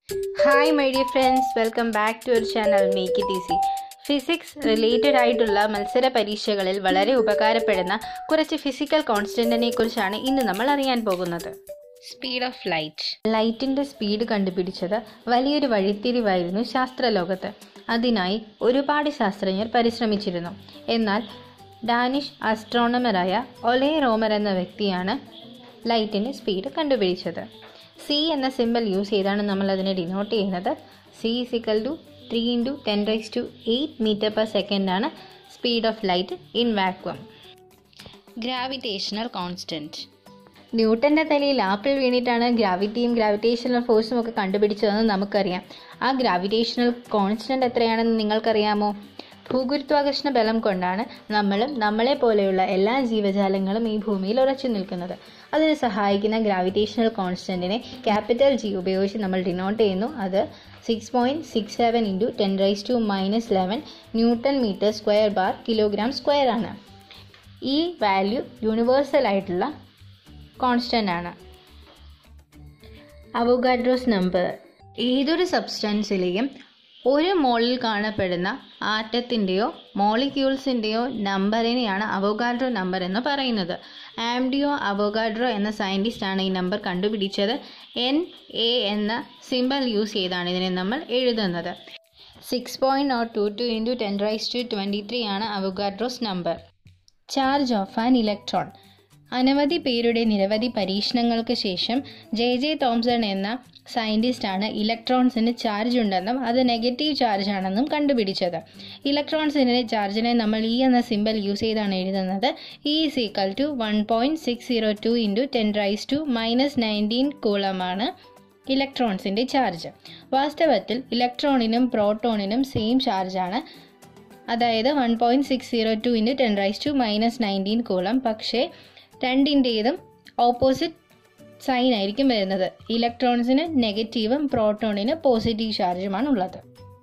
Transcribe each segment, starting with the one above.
hi my dear friends welcome back to our channel make it easy physics related ആയിട്ടുള്ള മത്സര പരീക്ഷകളിൽ വളരെ ഉപകാരപ്പെടുന്ന കുറച്ച് ഫിസിക്കൽ കോൺസ്റ്റൻറ്റിനെ കുറിച്ചാണ് ഇന്ന് നമ്മൾ അറിയാൻ പോകുന്നത് സ്പീഡ് ഓഫ് ലൈറ്റ് ലൈറ്റിൻ്റെ സ്പീഡ് കണ്ടുപിടിച്ചത് വലിയൊരു വഴിത്തിരിവായിരുന്നു ശാസ്ത്രലോകത്ത് അതിനായി ഒരുപാട് ശാസ്ത്രജ്ഞർ പരിശ്രമിച്ചിരുന്നു എന്നാൽ ഡാനിഷ് ആസ്ട്രോണമറായ ഒലേ റോമർ എന്ന വ്യക്തിയാണ് ലൈറ്റിൻ്റെ സ്പീഡ് കണ്ടുപിടിച്ചത് സി എന്ന സിമ്പിൾ യൂസ് ചെയ്താണ് നമ്മൾ അതിനെ ഡിനോട്ട് ചെയ്യുന്നത് C is equal to three into ten rice to eight metre per second ആണ് speed of light in vacuum gravitational constant ന്യൂട്ടൻ്റെ തലയിൽ ആപ്പിൾ വീണിട്ടാണ് ഗ്രാവിറ്റിയും ഗ്രാവിറ്റേഷണൽ ഫോഴ്സും ഒക്കെ കണ്ടുപിടിച്ചതെന്ന് നമുക്കറിയാം ആ ഗ്രാവിറ്റേഷണൽ കോൺസ്റ്റൻറ്റ് എത്രയാണെന്ന് നിങ്ങൾക്കറിയാമോ ഭൂഗുരുത്വാകർഷണ ബലം കൊണ്ടാണ് നമ്മളും നമ്മളെ പോലെയുള്ള എല്ലാ ജീവജാലങ്ങളും ഈ ഭൂമിയിൽ ഉറച്ചു നിൽക്കുന്നത് അതിന് സഹായിക്കുന്ന ഗ്രാവിറ്റേഷണൽ കോൺസ്റ്റൻറ്റിനെ ക്യാപിറ്റൽ ജി ഉപയോഗിച്ച് നമ്മൾ ഡിനോട്ട് ചെയ്യുന്നു അത് six point six seven into ten rice to minus eleven newton metre square bar kilogram square ആണ് ഈ വാല്യൂ യൂണിവേഴ്സൽ ആയിട്ടുള്ള കോൺസ്റ്റൻ്റ് ആണ് അവോഗാഡ്രോസ് നമ്പർ ഏതൊരു സബ്സ്റ്റൻസിലെയും ഒരു മോളിൽ കാണപ്പെടുന്ന ആറ്റത്തിൻ്റെയോ മോളിക്യൂൾസിൻ്റെയോ നമ്പറിനെയാണ് അവോഗാഡ്രോ നമ്പർ എന്ന് പറയുന്നത് ആംഡിയോ അവോഗാഡ്രോ എന്ന സയൻറ്റിസ്റ്റാണ് ഈ നമ്പർ കണ്ടുപിടിച്ചത് എൻ എ എന്ന സിമ്പൽ യൂസ് ചെയ്താണ് ഇതിനെ നമ്മൾ എഴുതുന്നത് six point naught two two into ten rice to twenty three ആണ് Avogadro's number charge of an electron അനവധി പേരുടെ നിരവധി പരീക്ഷണങ്ങൾക്ക് ശേഷം ജെ ജെ തോംസൺ എന്ന സയൻറ്റിസ്റ്റാണ് ഇലക്ട്രോൺസിന് ചാർജ് ഉണ്ടെന്നും അത് നെഗറ്റീവ് ചാർജ് ആണെന്നും കണ്ടുപിടിച്ചത് ഇലക്ട്രോൺസിൻ്റെ ചാർജിനെ നമ്മൾ ഇ എന്ന സിമ്പൽ യൂസ് ചെയ്താണ് എഴുതുന്നത് e is equal to one point six zero two into ten rice to minus nineteen കൂളമാണ് ഇലക്ട്രോൺസിൻ്റെ ചാർജ് വാസ്തവത്തിൽ ഇലക്ട്രോണിനും പ്രോട്ടോണിനും സെയിം ചാർജാണ് അതായത് one point six zero two into ten rice to minus nineteen coulomb പക്ഷേ രണ്ടിൻ്റേതും ഓപ്പോസിറ്റ് സൈൻ ആയിരിക്കും വരുന്നത് ഇലക്ട്രോൺസിന് നെഗറ്റീവും പ്രോട്ടോണിന് പോസിറ്റീവ് ചാർജുമാണ് ഉള്ളത്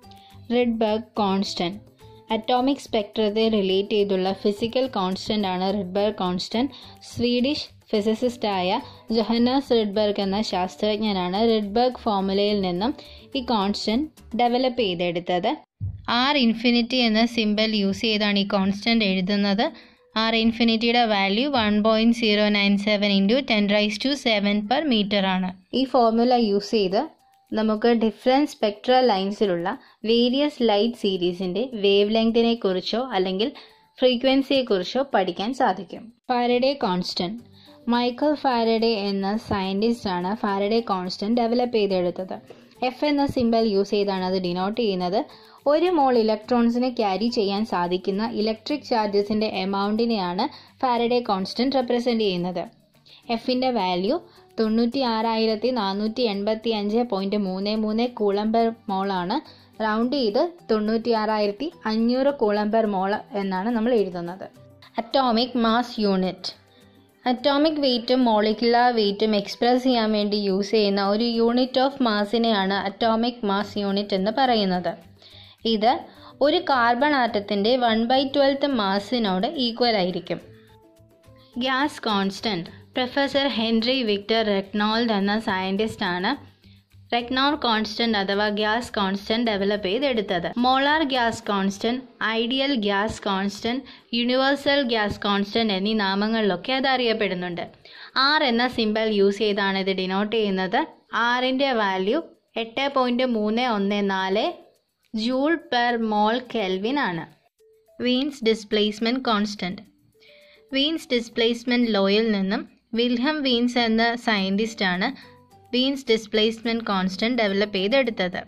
റെഡ്ബർഗ് കോൺസ്റ്റൻറ്റ് അറ്റോമിക് സ്പെക്ട്രത്തെ റിലേറ്റ് ചെയ്തുള്ള ഫിസിക്കൽ കോൺസ്റ്റൻ്റ് ആണ് റെഡ്ബർഗ് കോൺസ്റ്റൻറ്റ് സ്വീഡിഷ് ഫിസിസിസ്റ്റായ ജൊഹന്നാസ് റെഡ്ബർഗ് എന്ന ശാസ്ത്രജ്ഞനാണ് റെഡ്ബർഗ് ഫോർമുലയിൽ നിന്നും ഈ കോൺസ്റ്റൻറ്റ് ഡെവലപ്പ് ചെയ്തെടുത്തത് ആർ ഇൻഫിനിറ്റി എന്ന സിമ്പൽ യൂസ് ചെയ്താണ് ഈ കോൺസ്റ്റൻറ്റ് എഴുതുന്നത് ആർ ഇൻഫിനിറ്റിയുടെ value one point zero nine seven into ten rice to seven per metre ആണ് ഈ ഫോർമുല യൂസ് ചെയ്ത് നമുക്ക് ഡിഫറെൻറ്റ് സ്പെക്ട്രൽ ലൈൻസിലുള്ള വേരിയസ് ലൈറ്റ് സീരീസിൻ്റെ വേവ് ലെങ്തിനെ കുറിച്ചോ അല്ലെങ്കിൽ ഫ്രീക്വൻസിയെക്കുറിച്ചോ പഠിക്കാൻ സാധിക്കും ഫാരഡേ കോൺസ്റ്റൻറ്റ് മൈക്കൽ ഫാരഡേ എന്ന സയൻറ്റിസ്റ്റാണ് ഫാരഡേ കോൺസ്റ്റൻറ്റ് ഡെവലപ്പ് ചെയ്തെടുത്തത് എഫ് എന്ന സിമ്പൽ യൂസ് ചെയ്താണ് അത് ഡിനോട്ട് ചെയ്യുന്നത് ഒരു മോൾ ഇലക്ട്രോൺസിനെ ക്യാരി ചെയ്യാൻ സാധിക്കുന്ന ഇലക്ട്രിക് ചാർജസിൻ്റെ എമൗണ്ടിനെയാണ് ഫാരഡേ കോൺസ്റ്റൻറ്റ് റെപ്രസെൻ്റ് ചെയ്യുന്നത് എഫിൻ്റെ വാല്യൂ തൊണ്ണൂറ്റി ആറായിരത്തി നാനൂറ്റി എൺപത്തി അഞ്ച് പോയിൻറ്റ് മൂന്ന് മൂന്ന് കൂളംബർ മോളാണ് റൗണ്ട് ചെയ്ത് തൊണ്ണൂറ്റി ആറായിരത്തി അഞ്ഞൂറ് കൂളംബർ മോൾ എന്നാണ് നമ്മൾ എഴുതുന്നത് അറ്റോമിക് മാസ് യൂണിറ്റ് അറ്റോമിക് വെയ്റ്റും മോളിക്കുലർ വെയ്റ്റും എക്സ്പ്രസ് ചെയ്യാൻ വേണ്ടി യൂസ് ചെയ്യുന്ന ഒരു യൂണിറ്റ് ഓഫ് മാസിനെയാണ് അറ്റോമിക് മാസ് യൂണിറ്റ് എന്ന് പറയുന്നത് ഇത് ഒരു കാർബൺ ആറ്റത്തിൻ്റെ വൺ ബൈ ട്വൽത്ത് മാസിനോട് ഈക്വൽ ആയിരിക്കും gas constant professor Henry Victor Regnault എന്ന സയൻറ്റിസ്റ്റാണ് റെക്നോൾ കോൺസ്റ്റൻറ്റ് അഥവാ ഗ്യാസ് കോൺസ്റ്റൻറ്റ് ഡെവലപ്പ് ചെയ്തെടുത്തത് molar gas constant ideal gas constant universal gas constant എന്നീ നാമങ്ങളിലൊക്കെ അത് അറിയപ്പെടുന്നുണ്ട് ആർ എന്ന സിമ്പൽ യൂസ് ചെയ്താണ് ഇത് ഡിനോട്ട് ചെയ്യുന്നത് ആറിൻ്റെ വാല്യൂ എട്ട് പോയിൻറ്റ് മൂന്ന് ഒന്ന് നാല് ജൂൾ പെർ മോൾ കെൽവിൻ ആണ് Wien's displacement constant Wien's displacement ലോയിൽ നിന്നും വിൽഹം വീൻസ് എന്ന സയൻറ്റിസ്റ്റാണ് വീൻസ് ഡിസ്പ്ലേസ്മെൻറ്റ് കോൺസ്റ്റൻറ്റ് ഡെവലപ്പ് ചെയ്തെടുത്തത്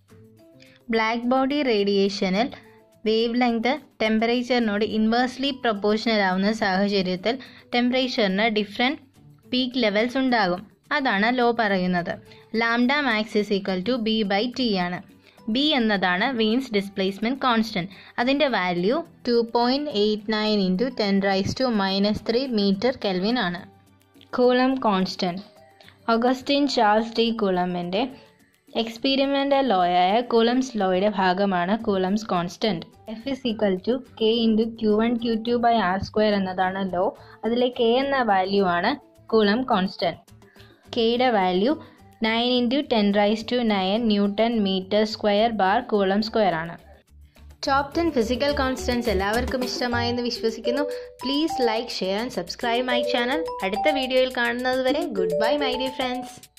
ബ്ലാക്ക് ബോഡി റേഡിയേഷനിൽ വേവ് ലെങ്ത് ടെമ്പറേച്ചറിനോട് ഇൻവേഴ്സ്ലി പ്രൊപ്പോർഷണൽ ആവുന്ന സാഹചര്യത്തിൽ ടെമ്പറേച്ചറിന് ഡിഫറെൻറ്റ് പീക്ക് ലെവൽസ് ഉണ്ടാകും അതാണ് ലോ പറയുന്നത് lambda max is equal to B by T ആണ് ബി എന്നതാണ് വീൻസ് ഡിസ്പ്ലേസ്മെൻറ്റ് കോൺസ്റ്റൻറ്റ് അതിൻ്റെ value two point eight nine into ten rice to minus three metre kelvin ആണ് coulomb constant Augustin Charles de കൂളമിൻ്റെ experimental ലോയായ Coulomb's ലോയുടെ ഭാഗമാണ് Coulomb's constant F is equal to K into Q one Q two by R square എന്നതാണ് law അതിലെ K എന്ന value ആണ് coulomb constant കെയുടെ value nine into ten rice to nine newton metre square bar coulomb square ആണ് top ten physical constants എല്ലാവർക്കും ഇഷ്ടമായെന്ന് വിശ്വസിക്കുന്നു please like share and subscribe my channel അടുത്ത വീഡിയോയിൽ കാണുന്നത് വരെ good bye my dear friends